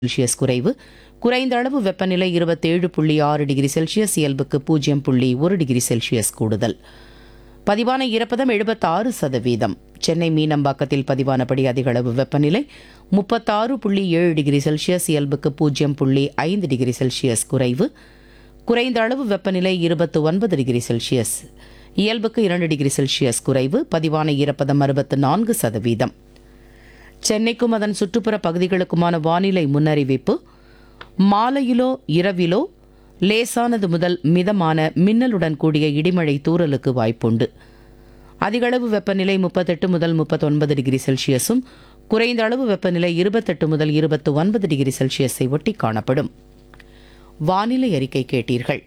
Celsius குறைவு குறைந்த அளவு வெப்பநிலை இருபத்தேழு புள்ளி ஆறு டிகிரி செல்சியஸ் இயல்புக்கு பூஜ்ஜியம் புள்ளி ஒரு டிகிரி செல்சியஸ் கூடுதல் பதிவான ஈரப்பதம் எழுபத்தாறு சதவீதம் சென்னை மீனம்பாக்கத்தில் பதிவானபடி அதிக அளவு வெப்பநிலை முப்பத்தாறு புள்ளி ஏழு டிகிரி செல்சியஸ் இயல்புக்கு பூஜ்ஜியம் புள்ளி ஐந்து டிகிரி செல்சியஸ் குறைவு குறைந்த அளவு வெப்பநிலை இருபத்து ஒன்பது டிகிரி செல்சியஸ் இயல்புக்கு இரண்டு டிகிரி செல்சியஸ் குறைவு பதிவான ஈரப்பதம் அறுபத்து நான்கு சதவீதம் சென்னைக்கும் அதன் சுற்றுப்புற பகுதிகளுக்குமான வானிலை முன்னறிவிப்பு மாலையிலோ இரவிலோ லேசானது முதல் மிதமான மின்னலுடன் கூடிய இடிமழை தூறலுக்கு வாய்ப்புண்டு அதிகளவு வெப்பநிலை முப்பத்தெட்டு முதல் முப்பத்தொன்பது டிகிரி செல்சியஸும் குறைந்த அளவு வெப்பநிலை இருபத்தெட்டு முதல் இருபத்து ஒன்பது டிகிரி செல்சியஸை ஒட்டி காணப்படும் வானிலை அறிக்கை கேட்டீர்கள்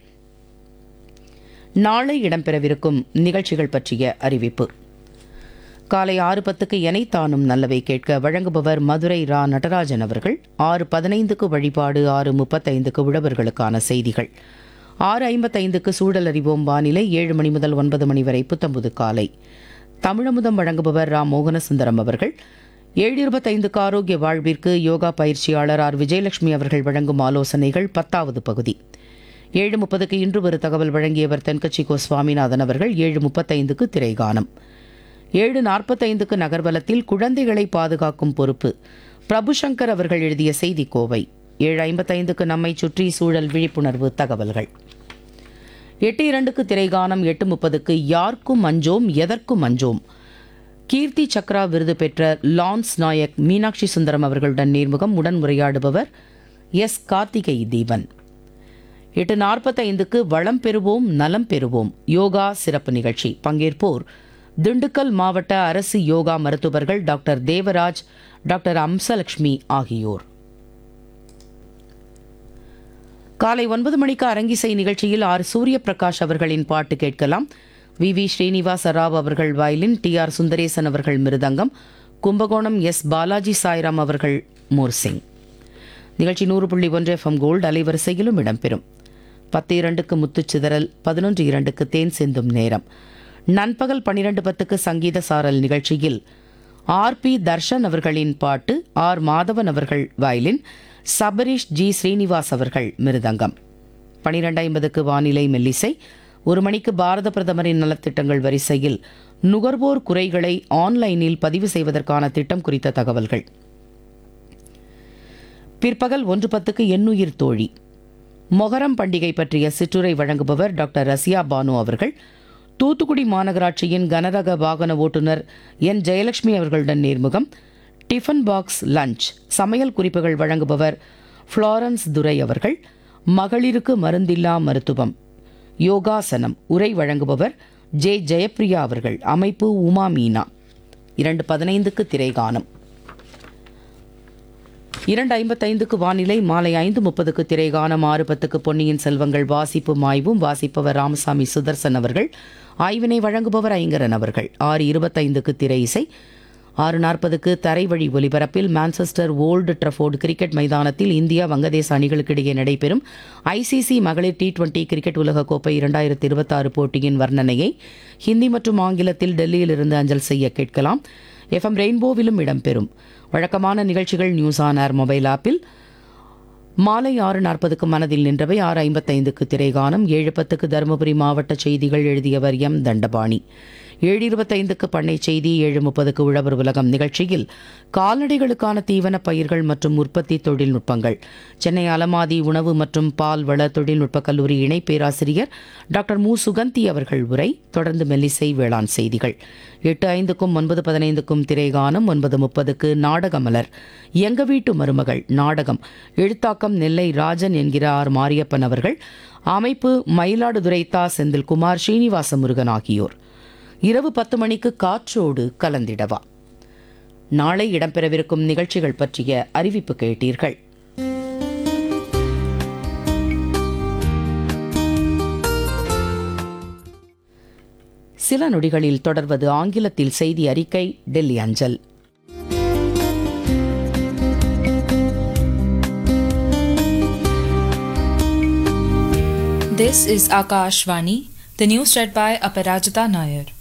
நாளை இடம்பெறவிருக்கும் நிகழ்ச்சிகள் பற்றிய அறிவிப்பு காலை ஆறு பத்துக்கு எனைத்தானும் நல்லவை கேட்க வழங்குபவர் மதுரை ரா நடராஜன் அவர்கள் ஆறு பதினைந்துக்கு வழிபாடு ஆறு முப்பத்தைந்துக்கு உழவர்களுக்கான செய்திகள் ஆறு ஐம்பத்தைந்துக்கு சூழல் அறிவோம் வானிலை ஏழு மணி முதல் ஒன்பது மணி வரை புத்தம்புது காலை தமிழமுதம் வழங்குபவர் ரா மோகனசுந்தரம் அவர்கள் ஏழு இருபத்தைந்துக்கு ஆரோக்கிய வாழ்விற்கு யோகா பயிற்சியாளர் ஆர் விஜயலட்சுமி அவர்கள் வழங்கும் ஆலோசனைகள் பத்தாவது பகுதி ஏழு முப்பதுக்கு இன்று ஒரு தகவல் வழங்கியவர் தென்கட்சி கோ சுவாமிநாதன் அவர்கள் ஏழு முப்பத்தைந்துக்கு திரைகானம் ஏழு நாற்பத்தைந்துக்கு நகர்வலத்தில் குழந்தைகளை பாதுகாக்கும் பொறுப்பு பிரபுசங்கர் அவர்கள் எழுதிய செய்தி கோவை ஏழு ஐம்பத்தைந்துக்கு நம்மை சுற்றி சூழல் விழிப்புணர்வு தகவல்கள் எட்டு இரண்டுக்கு திரைகானம் எட்டு முப்பதுக்கு யாருக்கும் மஞ்சோம் எதற்கும் மஞ்சோம் கீர்த்தி சக்ரா விருது பெற்ற லான்ஸ் நாயக் மீனாட்சி சுந்தரம் அவர்களுடன் நேர்முகம் உடன் உரையாடுபவர் எஸ் கார்த்திகை தீபன் எட்டு நாற்பத்தைந்துக்கு வளம் பெறுவோம் நலம் பெறுவோம் யோகா சிறப்பு நிகழ்ச்சி பங்கேற்போர் திண்டுக்கல் மாவட்ட அரசு யோகா மருத்துவர்கள் டாக்டர் தேவராஜ் டாக்டர் அம்சலட்சுமி ஆகியோர் காலை ஒன்பது மணிக்கு அரங்கிசை நிகழ்ச்சியில் ஆர் சூரிய பிரகாஷ் அவர்களின் பாட்டு கேட்கலாம் வி வி ஸ்ரீனிவாச ராவ் அவர்கள் வயலின் டி ஆர் சுந்தரேசன் அவர்கள் மிருதங்கம் கும்பகோணம் எஸ் பாலாஜி சாய்ராம் அவர்கள் மோர்சிங் நிகழ்ச்சி நூறு புள்ளி ஒன்று எஃப்எம் கோல்டு அலைவரிசையிலும் இடம்பெறும் பத்து இரண்டுக்கு முத்துச்சிதறல் பதினொன்று இரண்டுக்கு தேன் சிந்தும் நேரம் நண்பகல் பன்னிரண்டு பத்துக்கு சங்கீத சாரல் நிகழ்ச்சியில் ஆர் பி தர்ஷன் அவர்களின் பாட்டு ஆர் மாதவன் அவர்கள் வயலின் சபரீஷ் ஜி ஸ்ரீனிவாஸ் அவர்கள் மிருதங்கம் பனிரெண்டு ஐம்பதுக்கு வானிலை மெல்லிசை ஒரு மணிக்கு பாரத பிரதமரின் நலத்திட்டங்கள் வரிசையில் நுகர்வோர் குறைகளை ஆன்லைனில் பதிவு செய்வதற்கான திட்டம் குறித்த தகவல்கள் பிற்பகல் ஒன்று பத்துக்கு எண்ணுயிர் தோழி மொஹரம் பண்டிகை பற்றிய சிற்றுரை வழங்குபவர் டாக்டர் ரசியா பானு அவர்கள் தூத்துக்குடி மாநகராட்சியின் கனரக வாகன ஓட்டுநர் என் ஜெயலட்சுமி அவர்களுடன் நேர்முகம் டிஃபன் பாக்ஸ் லஞ்ச் சமையல் குறிப்புகள் வழங்குபவர் ஃப்ளாரன்ஸ் துரை அவர்கள் மகளிருக்கு மருந்தில்லா மருத்துவம் யோகாசனம் உரை வழங்குபவர் ஜே ஜெயப்பிரியா அவர்கள் அமைப்பு உமா மீனா இரண்டு பதினைந்துக்கு திரைகானம் இரண்டு ஐம்பத்தைந்துக்கு வானிலை மாலை ஐந்து முப்பதுக்கு திரைகானம் ஆறு பத்துக்கு பொன்னியின் செல்வங்கள் வாசிப்பு மாய்வும் வாசிப்பவர் ராமசாமி சுதர்சன் அவர்கள் ஆய்வினை வழங்குபவர் ஐங்கரன் அவர்கள் ஆறு இருபத்தைந்துக்கு திரை இசை ஆறு நாற்பதுக்கு தரைவழி ஒலிபரப்பில் மான்செஸ்டர் ஓல்டு ட்ரஃபோர்டு கிரிக்கெட் மைதானத்தில் இந்தியா வங்கதேச அணிகளுக்கு இடையே நடைபெறும் ஐசிசி மகளிர் டி டுவெண்டி கிரிக்கெட் உலகக்கோப்பை இரண்டாயிரத்தி இருபத்தாறு போட்டியின் வர்ணனையை ஹிந்தி மற்றும் ஆங்கிலத்தில் டெல்லியிலிருந்து அஞ்சல் செய்ய கேட்கலாம் எஃப்எம் ரெயின்போவிலும் இடம்பெறும் வழக்கமான நிகழ்ச்சிகள் நியூஸ் ஆன் ஏர் மொபைல் ஆப்பில் மாலை ஆறு நாற்பதுக்கு மனதில் நின்றவை ஆறு ஐம்பத்தைந்துக்கு திரைகானம் ஏழு பத்துக்கு தருமபுரி மாவட்ட செய்திகள் எழுதியவர் எம் தண்டபாணி ஏழு இருபத்தைந்துக்கு பண்ணை செய்தி ஏழு முப்பதுக்கு உழவர் உலகம் நிகழ்ச்சியில் கால்நடைகளுக்கான தீவன பயிர்கள் மற்றும் உற்பத்தி தொழில்நுட்பங்கள் சென்னை அலமாதி உணவு மற்றும் பால் வள தொழில்நுட்ப கல்லூரி இணை பேராசிரியர் டாக்டர் மு சுகந்தி அவர்கள் உரை தொடர்ந்து மெல்லிசை வேளாண் செய்திகள் எட்டு ஐந்துக்கும் ஒன்பது பதினைந்துக்கும் திரைகானம் ஒன்பது முப்பதுக்கு நாடகமலர் எங்க வீட்டு மருமகள் நாடகம் எழுத்தாக்கம் நெல்லை ராஜன் என்கிறார் மாரியப்பன் அவர்கள் அமைப்பு மயிலாடுதுறை தா செந்தில்குமார் ஸ்ரீனிவாச முருகன் ஆகியோர் இரவு பத்து மணிக்கு காற்றோடு கலந்திடவா நாளை இடம்பெறவிருக்கும் நிகழ்ச்சிகள் பற்றிய அறிவிப்பு கேட்டீர்கள் சில நொடிகளில் தொடர்வது ஆங்கிலத்தில் செய்தி அறிக்கை டெல்லி அஞ்சல் This is Akashvani, the news read by Aparajita Nair.